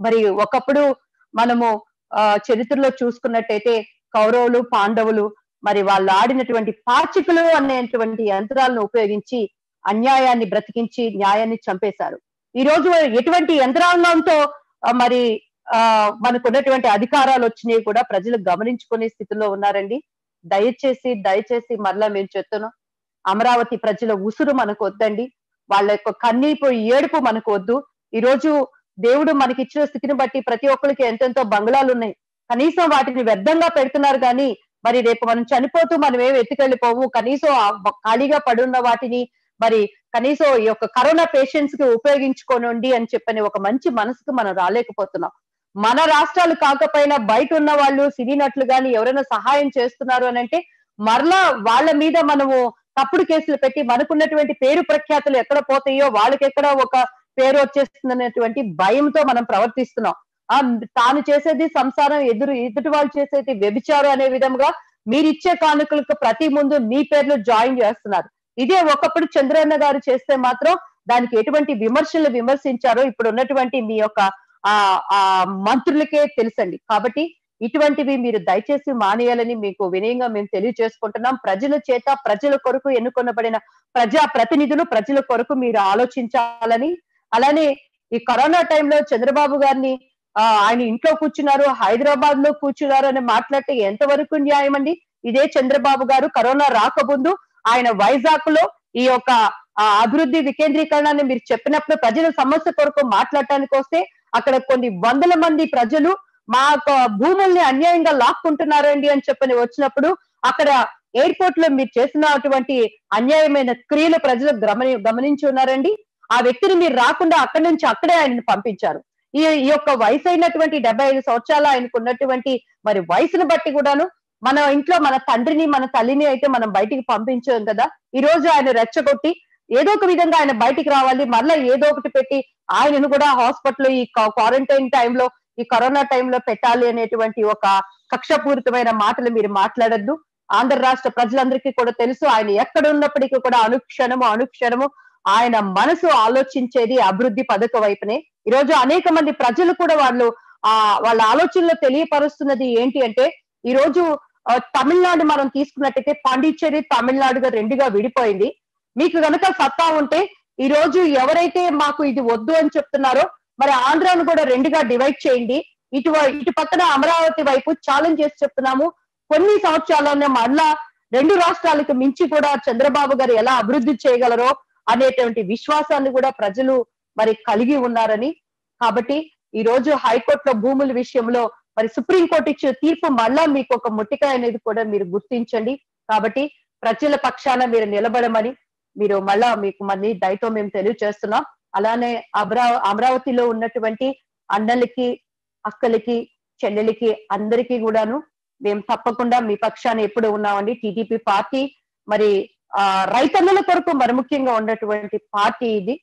మరి ఒకప్పుడు మనము ఆ చరిత్రలో చూసుకున్నట్టయితే కౌరవులు పాండవులు మరి వాళ్ళు ఆడినటువంటి పాచికలు అనేటువంటి యంత్రాలను ఉపయోగించి అన్యాయాన్ని బ్రతికించి న్యాయాన్ని చంపేశారు ఈ రోజు ఎటువంటి యంత్రాంగంతో ఆ, మరి ఆ మనకున్నటువంటి అధికారాలు వచ్చినాయి కూడా ప్రజలు గమనించుకునే స్థితిలో ఉన్నారండి దయచేసి దయచేసి మరలా మేము చెప్తున్నాం అమరావతి ప్రజల ఉసురు మనకు వద్దండి వాళ్ళ యొక్క కన్నీపు ఏడుపు మనకు వద్దు ఈ రోజు దేవుడు మనకి ఇచ్చిన స్థితిని బట్టి ప్రతి ఒక్కరికి ఎంతెంతో బంగ్లాలు ఉన్నాయి కనీసం వాటిని వ్యర్థంగా పెడుతున్నారు కానీ మరి రేపు మనం చనిపోతూ మనం ఏం ఎత్తుకెళ్ళిపోవు కనీసం ఆ బ- ఖాళీగా పడున్న వాటిని మరి కనీసం ఈ యొక్క కరోనా పేషెంట్స్ కి ఉపయోగించుకోనండి అని చెప్పని ఒక మంచి మనసుకు మనం రాలేకపోతున్నాం మన రాష్ట్రాలు కాకపోయినా బయట ఉన్న వాళ్ళు సినీ నటులు కానీ ఎవరైనా సహాయం చేస్తున్నారు అని అంటే మరలా వాళ్ళ మీద మనము తప్పుడు కేసులు పెట్టి మనకున్నటువంటి పేరు ప్రఖ్యాతులు ఎక్కడ పోతాయో వాళ్ళకి ఎక్కడ ఒక పేరు వచ్చేస్తుందనేటువంటి భయంతో మనం ప్రవర్తిస్తున్నాం ఆ తాను చేసేది సంసారం ఎదురు ఎదుటి వాళ్ళు చేసేది వ్యభిచారం అనే విధంగా మీరిచ్చే కానుకలకు ప్రతి ముందు మీ పేర్లు జాయిన్ చేస్తున్నారు ఇదే ఒకప్పుడు చంద్రన్న గారు చేస్తే మాత్రం దానికి ఎటువంటి విమర్శలు విమర్శించారో ఇప్పుడు ఉన్నటువంటి మీ యొక్క ఆ ఆ మంత్రులకే తెలుసండి కాబట్టి ఇటువంటివి మీరు దయచేసి మానేయాలని మీకు వినయంగా మేము తెలియజేసుకుంటున్నాం ప్రజల చేత ప్రజల కొరకు ఎన్నుకొనబడిన ప్రజా ప్రతినిధులు ప్రజల కొరకు మీరు ఆలోచించాలని అలానే ఈ కరోనా టైంలో చంద్రబాబు గారిని ఆ, ఆయన ఇంట్లో కూర్చున్నారు హైదరాబాద్ లో కూర్చున్నారు అని మాట్లాడితే ఎంతవరకు న్యాయం అండి ఇదే చంద్రబాబు గారు కరోనా రాకముందు ఆయన వైజాగ్ లో ఈ యొక్క ఆ, అభివృద్ధి వికేంద్రీకరణని మీరు చెప్పినప్పుడు ప్రజల సమస్య కొరకు మాట్లాడటానికి వస్తే అక్కడ కొన్ని వందల మంది ప్రజలు మా యొక్క భూముల్ని అన్యాయంగా లాక్కుంటున్నారండి అని చెప్పని వచ్చినప్పుడు అక్కడ ఎయిర్పోర్ట్ లో మీరు చేసినటువంటి అన్యాయమైన క్రియలు ప్రజలు గమని గమనించి ఉన్నారండి ఆ వ్యక్తిని మీరు రాకుండా అక్కడి నుంచి అక్కడే ఆయనను పంపించారు ఈ ఈ యొక్క వయసు అయినటువంటి డెబ్బై ఐదు సంవత్సరాలు ఆయనకు ఉన్నటువంటి మరి వయసును బట్టి కూడాను మన ఇంట్లో మన తండ్రిని మన తల్లిని అయితే మనం బయటికి పంపించాం కదా ఈ రోజు ఆయన రెచ్చగొట్టి ఏదో ఒక విధంగా ఆయన బయటికి రావాలి మళ్ళీ ఏదో ఒకటి పెట్టి ఆయనను కూడా హాస్పిటల్ ఈ క్వారంటైన్ టైంలో ఈ కరోనా టైంలో పెట్టాలి అనేటువంటి ఒక కక్షపూరితమైన మాటలు మీరు మాట్లాడద్దు ఆంధ్ర రాష్ట్ర ప్రజలందరికీ కూడా తెలుసు ఆయన ఎక్కడ ఉన్నప్పటికీ కూడా అనుక్షణము అనుక్షణము ఆయన మనసు ఆలోచించేది అభివృద్ధి పథక వైపునే ఈ రోజు అనేక మంది ప్రజలు కూడా వాళ్ళు ఆ వాళ్ళ ఆలోచనలో తెలియపరుస్తున్నది ఏంటి అంటే ఈ రోజు ఆ, తమిళనాడు మనం తీసుకున్నట్టయితే పాండిచ్చేరి తమిళనాడుగా రెండుగా విడిపోయింది మీకు గనక సత్తా ఉంటే ఈ రోజు ఎవరైతే మాకు ఇది వద్దు అని చెప్తున్నారో మరి ఆంధ్రాను కూడా రెండుగా డివైడ్ చేయండి ఇటు ఇటు పక్కన అమరావతి వైపు ఛాలెంజ్ చేసి చెప్తున్నాము కొన్ని సంవత్సరాల్లోనే మళ్ళా రెండు రాష్ట్రాలకు మించి కూడా చంద్రబాబు గారు ఎలా అభివృద్ధి చేయగలరో అనేటువంటి విశ్వాసాన్ని కూడా ప్రజలు మరి కలిగి ఉన్నారని కాబట్టి ఈ రోజు హైకోర్టులో భూముల విషయంలో మరి సుప్రీంకోర్టు ఇచ్చిన తీర్పు మళ్ళా మీకు ఒక ముట్టికాయ అనేది కూడా మీరు గుర్తించండి కాబట్టి ప్రజల పక్షాన మీరు నిలబడమని మీరు మళ్ళా మీకు మళ్ళీ దయతో మేము తెలియజేస్తున్నాం అలానే అమరా అమరావతిలో ఉన్నటువంటి అన్నలకి అక్కలకి చెల్లెలకి అందరికీ కూడాను మేము తప్పకుండా మీ పక్షాన ఎప్పుడు ఉన్నామండి టీడీపీ పార్టీ మరి ఆ రైతన్నుల కొరకు మరి ముఖ్యంగా ఉన్నటువంటి పార్టీ ఇది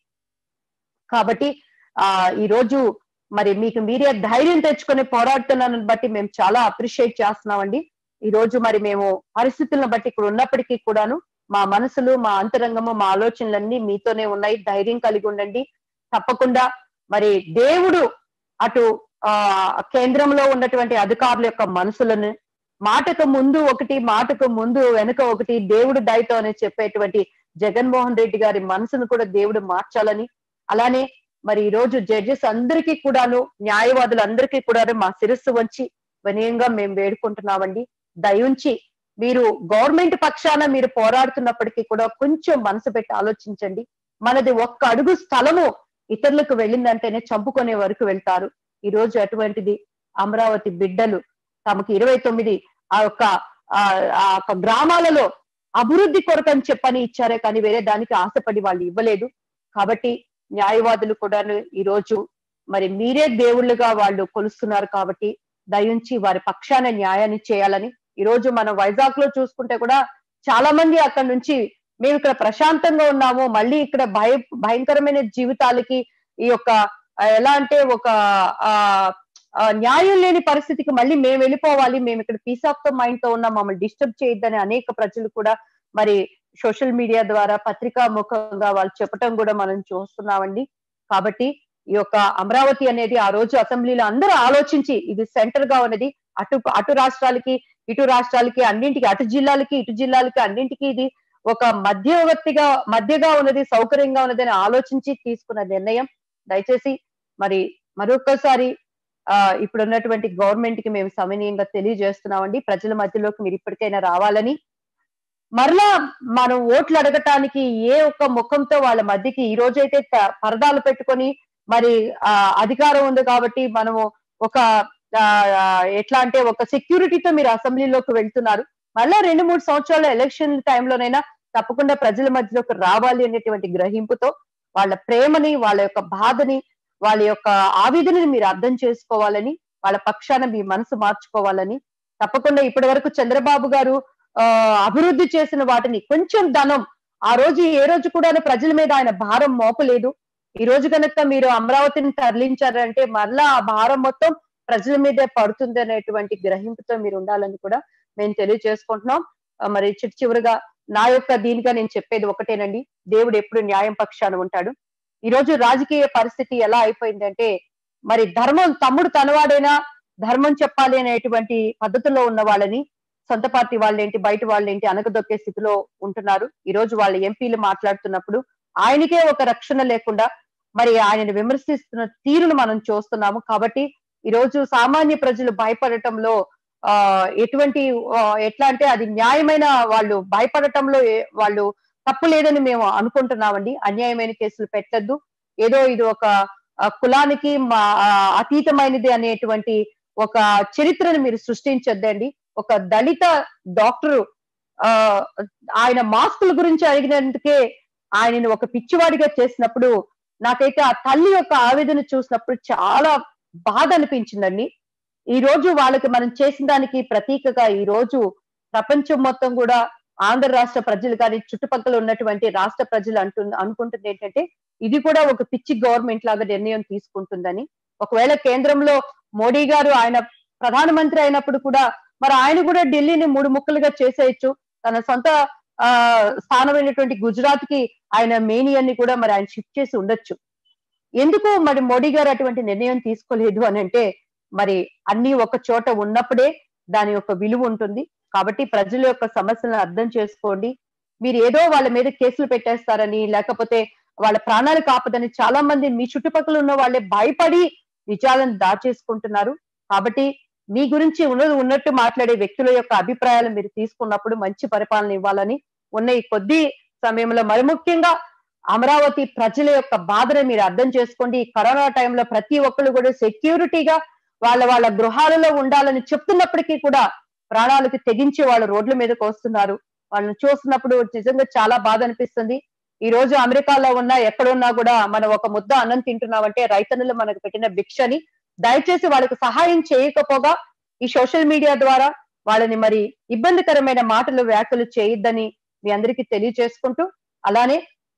కాబట్టి ఆ ఈ రోజు మరి మీకు మీరే ధైర్యం తెచ్చుకొని పోరాడుతున్నానని బట్టి మేము చాలా అప్రిషియేట్ చేస్తున్నామండి ఈ రోజు మరి మేము పరిస్థితులను బట్టి ఇక్కడ ఉన్నప్పటికీ కూడాను మా మనసులు మా అంతరంగము మా ఆలోచనలన్నీ మీతోనే ఉన్నాయి ధైర్యం కలిగి ఉండండి తప్పకుండా మరి దేవుడు అటు ఆ కేంద్రంలో ఉన్నటువంటి అధికారుల యొక్క మనసులను మాటకు ముందు ఒకటి మాటకు ముందు వెనుక ఒకటి దేవుడు దయతో అని చెప్పేటువంటి జగన్మోహన్ రెడ్డి గారి మనసును కూడా దేవుడు మార్చాలని అలానే మరి ఈ రోజు జడ్జెస్ అందరికీ కూడాను న్యాయవాదులు అందరికీ కూడా మా శిరస్సు వంచి వినయంగా మేము వేడుకుంటున్నామండి దయుంచి మీరు గవర్నమెంట్ పక్షాన మీరు పోరాడుతున్నప్పటికీ కూడా కొంచెం మనసు పెట్టి ఆలోచించండి మనది ఒక్క అడుగు స్థలము ఇతరులకు వెళ్ళిందంటేనే చంపుకునే వరకు వెళ్తారు ఈ రోజు అటువంటిది అమరావతి బిడ్డలు తమకు ఇరవై తొమ్మిది ఆ యొక్క ఆ ఆ యొక్క గ్రామాలలో అభివృద్ధి కొరకు అని చెప్పని ఇచ్చారే కానీ వేరే దానికి ఆశపడి వాళ్ళు ఇవ్వలేదు కాబట్టి న్యాయవాదులు కూడా ఈ రోజు మరి మీరే దేవుళ్ళుగా వాళ్ళు కొలుస్తున్నారు కాబట్టి దయించి వారి పక్షాన న్యాయాన్ని చేయాలని ఈ రోజు మనం వైజాగ్ లో చూసుకుంటే కూడా చాలా మంది అక్కడ నుంచి మేము ఇక్కడ ప్రశాంతంగా ఉన్నాము మళ్ళీ ఇక్కడ భయ భయంకరమైన జీవితాలకి ఈ యొక్క ఆ, ఎలా అంటే ఒక ఆ ఆ, న్యాయం లేని పరిస్థితికి మళ్ళీ మేము వెళ్ళిపోవాలి మేము ఇక్కడ పీస్ ఆఫ్ ద మైండ్ తో ఉన్నాం మమ్మల్ని డిస్టర్బ్ చేయొద్దని అనేక ప్రజలు కూడా మరి సోషల్ మీడియా ద్వారా పత్రికా ముఖంగా వాళ్ళు చెప్పటం కూడా మనం చూస్తున్నామండి కాబట్టి ఈ యొక్క అమరావతి అనేది ఆ రోజు అసెంబ్లీలో అందరూ ఆలోచించి ఇది సెంటర్ గా ఉన్నది అటు అటు రాష్ట్రాలకి ఇటు రాష్ట్రాలకి అన్నింటికి అటు జిల్లాలకి ఇటు జిల్లాలకి అన్నింటికి ఇది ఒక మధ్యవర్తిగా మధ్యగా ఉన్నది సౌకర్యంగా ఉన్నది అని ఆలోచించి తీసుకున్న నిర్ణయం దయచేసి మరి మరొకసారి ఆ ఇప్పుడు ఉన్నటువంటి గవర్నమెంట్ కి మేము సమనీయంగా తెలియజేస్తున్నామండి ప్రజల మధ్యలోకి మీరు ఇప్పటికైనా రావాలని మరలా మనం ఓట్లు అడగటానికి ఏ ఒక్క ముఖంతో వాళ్ళ మధ్యకి ఈ రోజైతే ప- పరదాలు పెట్టుకొని మరి ఆ అధికారం ఉంది కాబట్టి మనము ఒక ఆ, ఎట్లా అంటే ఒక సెక్యూరిటీతో మీరు అసెంబ్లీలోకి వెళ్తున్నారు మళ్ళా రెండు మూడు సంవత్సరాల ఎలక్షన్ టైంలోనైనా తప్పకుండా ప్రజల మధ్యలోకి రావాలి అనేటువంటి గ్రహింపుతో వాళ్ళ ప్రేమని వాళ్ళ యొక్క బాధని వాళ్ళ యొక్క ఆవేదనని మీరు అర్థం చేసుకోవాలని వాళ్ళ పక్షాన మీ మనసు మార్చుకోవాలని తప్పకుండా ఇప్పటి వరకు చంద్రబాబు గారు ఆ అభివృద్ధి చేసిన వాటిని కొంచెం ధనం ఆ రోజు ఏ రోజు కూడా ప్రజల మీద ఆయన భారం మోపలేదు ఈ రోజు కనుక మీరు అమరావతిని తరలించారంటే మరలా ఆ భారం మొత్తం ప్రజల మీదే పడుతుంది అనేటువంటి గ్రహింపుతో మీరు ఉండాలని కూడా మేము తెలియజేసుకుంటున్నాం ఆ, మరి చిట్ట చివరిగా నా యొక్క దీనిగా నేను చెప్పేది ఒకటేనండి దేవుడు ఎప్పుడు న్యాయం పక్షాన ఉంటాడు ఈ రోజు రాజకీయ పరిస్థితి ఎలా అయిపోయిందంటే మరి ధర్మం తమ్ముడు తనవాడైనా ధర్మం చెప్పాలి అనేటువంటి పద్ధతిలో ఉన్న వాళ్ళని సొంత పార్టీ వాళ్ళేంటి బయట వాళ్ళేంటి అనగదొక్కే స్థితిలో ఉంటున్నారు ఈ రోజు వాళ్ళ ఎంపీలు మాట్లాడుతున్నప్పుడు ఆయనకే ఒక రక్షణ లేకుండా మరి ఆయనను విమర్శిస్తున్న తీరును మనం చూస్తున్నాము కాబట్టి ఈ రోజు సామాన్య ప్రజలు భయపడటంలో ఆ ఎటువంటి ఆ, ఎట్లా అంటే అది న్యాయమైన వాళ్ళు భయపడటంలో ఏ- వాళ్ళు తప్పు లేదని మేము అనుకుంటున్నామండి అన్యాయమైన కేసులు పెట్టద్దు ఏదో ఇది ఒక ఆ, కులానికి మా ఆ, అతీతమైనది అనేటువంటి ఒక చరిత్రను మీరు సృష్టించొద్దండి ఒక దళిత డాక్టరు ఆ ఆయన మాస్కుల గురించి అడిగినందుకే ఆయనను ఒక పిచ్చివాడిగా చేసినప్పుడు నాకైతే ఆ తల్లి యొక్క ఆవేదన చూసినప్పుడు చాలా బాధ అనిపించిందండి ఈ రోజు వాళ్ళకి మనం చేసిన దానికి ప్రతీకగా ఈ రోజు ప్రపంచం మొత్తం కూడా ఆంధ్ర రాష్ట్ర ప్రజలు కానీ చుట్టుపక్కల ఉన్నటువంటి రాష్ట్ర ప్రజలు అంటు అనుకుంటుంది ఏంటంటే ఇది కూడా ఒక పిచ్చి గవర్నమెంట్ లాగా నిర్ణయం తీసుకుంటుందని ఒకవేళ కేంద్రంలో మోడీ గారు ఆయన ప్రధానమంత్రి అయినప్పుడు కూడా మరి ఆయన కూడా ఢిల్లీని మూడు ముక్కలుగా చేసేయచ్చు తన సొంత ఆ స్థానమైనటువంటి గుజరాత్ కి ఆయన మేనియన్ని కూడా మరి ఆయన షిఫ్ట్ చేసి ఉండొచ్చు ఎందుకు మరి మోడీ గారు అటువంటి నిర్ణయం తీసుకోలేదు అని అంటే మరి అన్ని ఒక చోట ఉన్నప్పుడే దాని యొక్క విలువ ఉంటుంది కాబట్టి ప్రజల యొక్క సమస్యలను అర్థం చేసుకోండి మీరు ఏదో వాళ్ళ మీద కేసులు పెట్టేస్తారని లేకపోతే వాళ్ళ ప్రాణాలు కాపదని చాలా మంది మీ చుట్టుపక్కల ఉన్న వాళ్ళే భయపడి నిజాలను దాచేసుకుంటున్నారు కాబట్టి మీ గురించి ఉన్నది ఉన్నట్టు మాట్లాడే వ్యక్తుల యొక్క అభిప్రాయాలు మీరు తీసుకున్నప్పుడు మంచి పరిపాలన ఇవ్వాలని ఉన్న ఈ కొద్ది సమయంలో మరి ముఖ్యంగా అమరావతి ప్రజల యొక్క బాధను మీరు అర్థం చేసుకోండి ఈ కరోనా టైంలో ప్రతి ఒక్కరు కూడా సెక్యూరిటీగా వాళ్ళ వాళ్ళ గృహాలలో ఉండాలని చెప్తున్నప్పటికీ కూడా ప్రాణాలకు తెగించి వాళ్ళు రోడ్ల మీదకి వస్తున్నారు వాళ్ళని చూస్తున్నప్పుడు నిజంగా చాలా బాధ అనిపిస్తుంది ఈ రోజు అమెరికాలో ఉన్నా ఎక్కడున్నా కూడా మనం ఒక ముద్ద అన్నం తింటున్నామంటే రైతన్నులు మనకు పెట్టిన భిక్షని దయచేసి వాళ్ళకి సహాయం చేయకపోగా ఈ సోషల్ మీడియా ద్వారా వాళ్ళని మరి ఇబ్బందికరమైన మాటలు వ్యాఖ్యలు చేయొద్దని మీ అందరికీ తెలియజేసుకుంటూ అలానే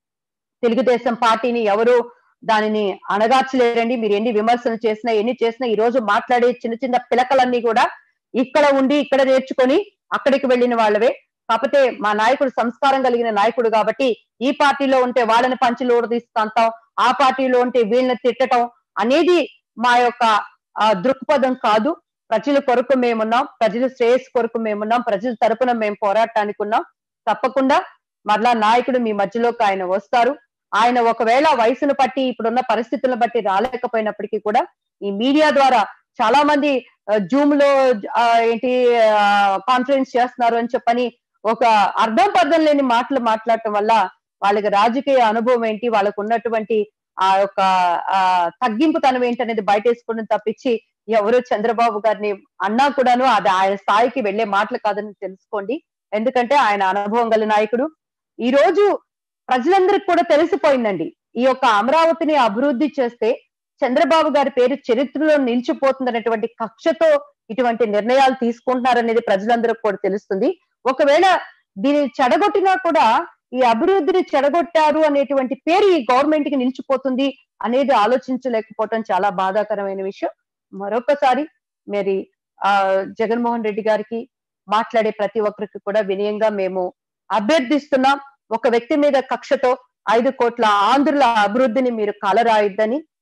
తెలుగుదేశం పార్టీని ఎవరు దానిని అణగార్చలేరండి మీరు ఎన్ని విమర్శలు చేసినా ఎన్ని చేసినా ఈ రోజు మాట్లాడే చిన్న చిన్న పిలకలన్నీ కూడా ఇక్కడ ఉండి ఇక్కడ నేర్చుకొని అక్కడికి వెళ్ళిన వాళ్ళవే కాకపోతే మా నాయకుడు సంస్కారం కలిగిన నాయకుడు కాబట్టి ఈ పార్టీలో ఉంటే వాళ్ళని పంచులు ఊడదీస్తాంతాం ఆ పార్టీలో ఉంటే వీళ్ళని తిట్టటం అనేది మా యొక్క ఆ, దృక్పథం కాదు ప్రజల కొరకు మేమున్నాం ప్రజల శ్రేయస్సు కొరకు మేమున్నాం ప్రజల తరపున మేము పోరాటానికి ఉన్నాం తప్పకుండా మరలా నాయకుడు మీ మధ్యలోకి ఆయన వస్తారు ఆయన ఒకవేళ వయసును బట్టి ఇప్పుడున్న పరిస్థితులను బట్టి రాలేకపోయినప్పటికీ కూడా ఈ మీడియా ద్వారా చాలా మంది జూమ్ లో ఆ, ఏంటి కాన్ఫరెన్స్ చేస్తున్నారు అని చెప్పని ఒక అర్థం పర్థం లేని మాటలు మాట్లాడటం వల్ల వాళ్ళకి రాజకీయ అనుభవం ఏంటి వాళ్ళకు ఉన్నటువంటి ఆ యొక్క ఆ తగ్గింపుతనం ఏంటి అనేది బయటేసుకోవడం తప్పించి ఎవరు చంద్రబాబు గారిని అన్నా కూడాను అది ఆయన స్థాయికి వెళ్లే మాటలు కాదని తెలుసుకోండి ఎందుకంటే ఆయన అనుభవం గల నాయకుడు ఈ రోజు ప్రజలందరికీ కూడా తెలిసిపోయిందండి ఈ యొక్క అమరావతిని అభివృద్ధి చేస్తే చంద్రబాబు గారి పేరు చరిత్రలో నిలిచిపోతుందనేటువంటి కక్షతో ఇటువంటి నిర్ణయాలు తీసుకుంటున్నారనేది ప్రజలందరికీ కూడా తెలుస్తుంది ఒకవేళ దీన్ని చెడగొట్టినా కూడా ఈ అభివృద్ధిని చెడగొట్టారు అనేటువంటి పేరు ఈ గవర్నమెంట్ కి నిలిచిపోతుంది అనేది ఆలోచించలేకపోవటం చాలా బాధాకరమైన విషయం మరొకసారి మరి ఆ జగన్మోహన్ రెడ్డి గారికి మాట్లాడే ప్రతి ఒక్కరికి కూడా వినయంగా మేము అభ్యర్థిస్తున్నాం ఒక వ్యక్తి మీద కక్షతో ఐదు కోట్ల ఆంధ్రుల అభివృద్ధిని మీరు కలరాయిద్దని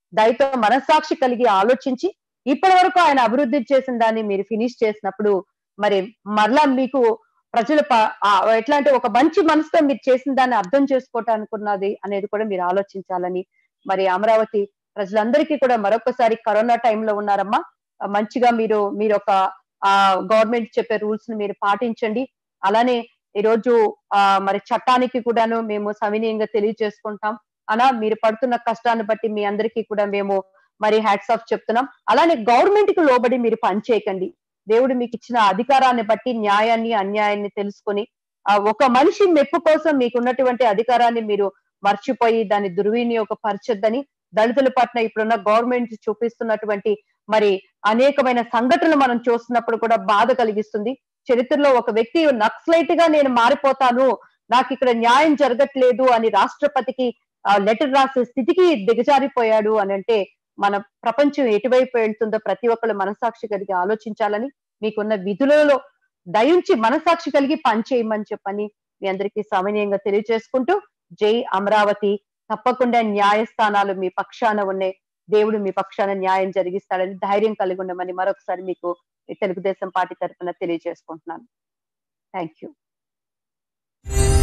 దయతో మనస్సాక్షి కలిగి ఆలోచించి ఇప్పటి వరకు ఆయన అభివృద్ధి చేసిన దాన్ని మీరు ఫినిష్ చేసినప్పుడు మరి మరలా మీకు ప్రజలు ప- ఆ ఎట్లాంటి ఒక మంచి మనసుతో మీరు చేసిన దాన్ని అర్థం చేసుకోవటానికి ఉన్నది అనేది కూడా మీరు ఆలోచించాలని మరి అమరావతి ప్రజలందరికీ కూడా మరొకసారి కరోనా టైంలో ఉన్నారమ్మా ఆ, మంచిగా మీరు మీరు ఒక ఆ గవర్నమెంట్ చెప్పే రూల్స్ ని మీరు పాటించండి అలానే ఈ రోజు ఆ మరి చట్టానికి కూడాను మేము సవినీయంగా తెలియజేసుకుంటాం అలా మీరు పడుతున్న కష్టాన్ని బట్టి మీ అందరికీ కూడా మేము మరి హ్యాట్స్ ఆఫ్ చెప్తున్నాం అలానే గవర్నమెంట్ కి లోబడి మీరు పనిచేయకండి దేవుడు మీకు ఇచ్చిన అధికారాన్ని బట్టి న్యాయాన్ని అన్యాయాన్ని తెలుసుకొని ఆ ఒక మనిషి మెప్పు కోసం మీకు ఉన్నటువంటి అధికారాన్ని మీరు మర్చిపోయి దాన్ని దుర్వినియోగపరచొద్దని దళితుల పట్ల ఇప్పుడున్న గవర్నమెంట్ చూపిస్తున్నటువంటి మరి అనేకమైన సంఘటనలు మనం చూస్తున్నప్పుడు కూడా బాధ కలిగిస్తుంది చరిత్రలో ఒక వ్యక్తి నక్సలైట్ గా నేను మారిపోతాను నాకు ఇక్కడ న్యాయం జరగట్లేదు అని రాష్ట్రపతికి లెటర్ రాసే స్థితికి దిగజారిపోయాడు అని అంటే మన ప్రపంచం ఎటువైపు వెళ్తుందో ప్రతి ఒక్కళ్ళు మనసాక్షి కలిగి ఆలోచించాలని మీకున్న విధులలో దయించి మనసాక్షి కలిగి పనిచేయమని చెప్పని మీ అందరికీ సమనీయంగా తెలియజేసుకుంటూ జై అమరావతి తప్పకుండా న్యాయస్థానాలు మీ పక్షాన ఉన్నాయి దేవుడు మీ పక్షాన న్యాయం జరిగిస్తాడని ధైర్యం కలిగి ఉండమని మరొకసారి మీకు ఈ తెలుగుదేశం పార్టీ తరఫున తెలియజేసుకుంటున్నాను థ్యాంక్ యూ